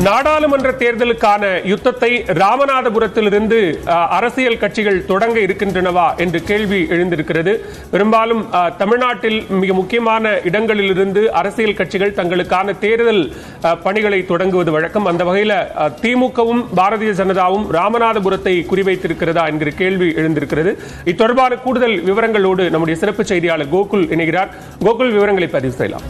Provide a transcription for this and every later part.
நாடாளுமன்ற தேர்தலுக்கான யுத்தத்தை ராமநாதபுரத்திலிருந்து அஹ், அரசியல் கட்சிகள் தொடங்க இருக்கின்றனவா என்று கேள்வி எழுந்திருக்கிறது பெரும்பாலும் அஹ், தமிழ்நாட்டில் மிக முக்கியமான இடங்களிலிருந்து அரசியல் கட்சிகள் தங்களுக்கான தேர்தல் அஹ், பணிகளை தொடங்குவது வழக்கம் அந்த வகையில் அஹ், திமுகவும் பாரதிய ஜனதாவும் ராமநாதபுரத்தை குறிவைத்திருக்கிறதா என்கிற கேள்வி எழுந்திருக்கிறது இத்தொடர்பான கூடுதல் விவரங்களோடு நம்முடைய சிறப்பு செய்தியாளர் கோகுல் இணைகிறார் கோகுல் விவரங்களை பதிவு செய்யலாம்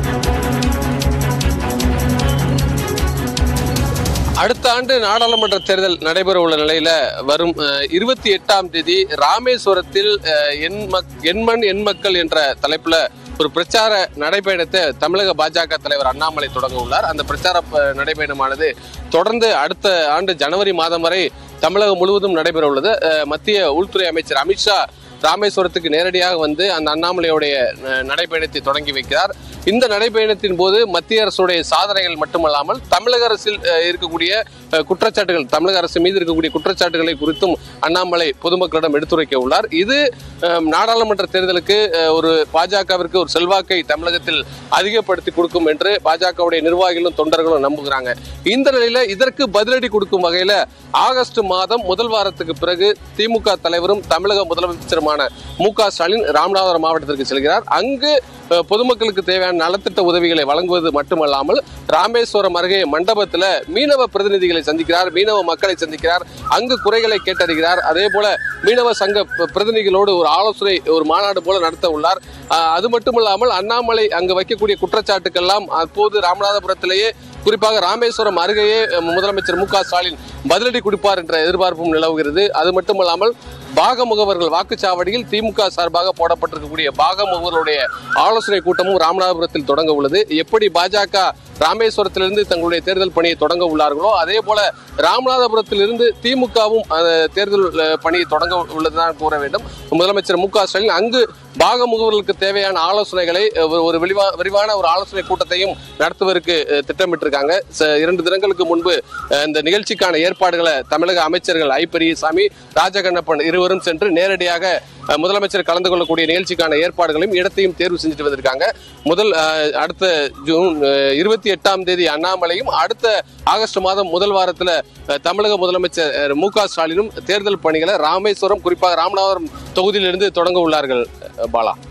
அடுத்த ஆண்டு நாடாளுமன்ற தேர்தல் நடைபெற உள்ள நிலையில வரும் இருபத்தி எட்டாம் தேதி ராமேஸ்வரத்தில் அஹ், என் மக் என் மண் என் மக்கள் என்ற தலைப்புல ஒரு பிரச்சார நடைபயணத்தை தமிழக பாஜக தலைவர் அண்ணாமலை தொடங்க உள்ளார் அந்த பிரச்சார ப- நடைபயணமானது தொடர்ந்து அடுத்த ஆண்டு ஜனவரி மாதம் வரை தமிழகம் முழுவதும் நடைபெற உள்ளது அஹ், மத்திய உள்துறை அமைச்சர் அமித்ஷா ராமேஸ்வரத்துக்கு நேரடியாக வந்து அந்த அண்ணாமலையுடைய அஹ், நடைபயணத்தை தொடங்கி வைக்கிறார் இந்த நடைபயணத்தின் போது மத்திய அரசுடைய சாதனைகள் மட்டுமல்லாமல் தமிழக அரசில் அஹ், இருக்கக்கூடிய அஹ், குற்றச்சாட்டுகள் தமிழக அரசு மீது இருக்கக்கூடிய குற்றச்சாட்டுகளை குறித்தும் அண்ணாமலை பொதுமக்களிடம் எடுத்துரைக்க உள்ளார் இது அஹ், நாடாளுமன்ற தேர்தலுக்கு அஹ், ஒரு பாஜகவிற்கு ஒரு செல்வாக்கை தமிழகத்தில் அதிகப்படுத்தி கொடுக்கும் என்று பாஜகவுடைய நிர்வாகிகளும் தொண்டர்களும் நம்புகிறாங்க இந்த நிலையில இதற்கு பதிலடி கொடுக்கும் வகையில ஆகஸ்ட் மாதம் முதல் வாரத்துக்கு பிறகு திமுக தலைவரும் தமிழக முதலமைச்சருமான மு க ஸ்டாலின் ராமநாதபுரம் மாவட்டத்திற்கு செல்கிறார் அங்கு அஹ், பொதுமக்களுக்கு தேவையான நலத்திட்ட உதவிகளை வழங்குவது மட்டுமல்லாமல் ராமேஸ்வரம் அருகே மண்டபத்துல மீனவ பிரதிநிதிகளை சந்திக்கிறார் மீனவ மக்களை சந்திக்கிறார் அங்கு குறைகளை கேட்டறிகிறார் அதே போல மீனவ சங்க ப- பிரதிநிதிகளோடு ஒரு ஆலோசனை ஒரு மாநாடு போல நடத்த உள்ளார் அஹ், அது மட்டுமல்லாமல் அண்ணாமலை அங்கு வைக்கக்கூடிய குற்றச்சாட்டுக்கெல்லாம் அப்போது ராமநாதபுரத்திலேயே குறிப்பாக ராமேஸ்வரம் அருகேயே அஹ், முதலமைச்சர் மு க ஸ்டாலின் பதிலடி கொடுப்பார் என்ற எதிர்பார்ப்பும் நிலவுகிறது அது மட்டுமல்லாமல் பாக முகவர்கள் வாக்குச்சாவடியில் திமுக சார்பாக போடப்பட்டிருக்கக்கூடிய பாக முகவர்களுடைய ஆலோசனை கூட்டமும் ராமநாதபுரத்தில் தொடங்க உள்ளது எப்படி பாஜக ராமேஸ்வரத்திலிருந்து தங்களுடைய தேர்தல் பணியை தொடங்க உள்ளார்களோ அதே போல ராமநாதபுரத்திலிருந்து திமுகவும் அந்த தேர்தல் அஹ், பணியை தொடங்க உள்ளதுதான் கூற வேண்டும் முதலமைச்சர் மு க ஸ்டாலின் அங்கு பாக முகவர்களுக்கு தேவையான ஆலோசனைகளை அஹ், ஒரு- ஒரு விரிவா- விரிவான ஒரு ஆலோசனை கூட்டத்தையும் நடத்துவதற்கு அஹ், திட்டமிட்டிருக்காங்க ச- இரண்டு தினங்களுக்கு முன்பு அஹ், இந்த நிகழ்ச்சிக்கான ஏற்பாடுகளை தமிழக அமைச்சர்கள் ஐ பெரியசாமி ராஜகண்ணப்பன் இருவரும் சென்று நேரடியாக அஹ், முதலமைச்சர் கலந்து கொள்ளக்கூடிய நிகழ்ச்சிக்கான ஏற்பாடுகளையும் இடத்தையும் தேர்வு செஞ்சுட்டு வந்திருக்காங்க முதல் அஹ், அடுத்த ஜூன் இருபத்தி எட்டாம் தேதி அண்ணாமலையும் அடுத்த ஆகஸ்ட் மாதம் முதல் வாரத்துல அஹ், தமிழக முதலமைச்சர் அஹ், மு க ஸ்டாலினும் தேர்தல் பணிகளை ராமேஸ்வரம் குறிப்பாக ராமநாதபுரம் தொகுதியிலிருந்து தொடங்க உள்ளார்கள் அஹ், பாலா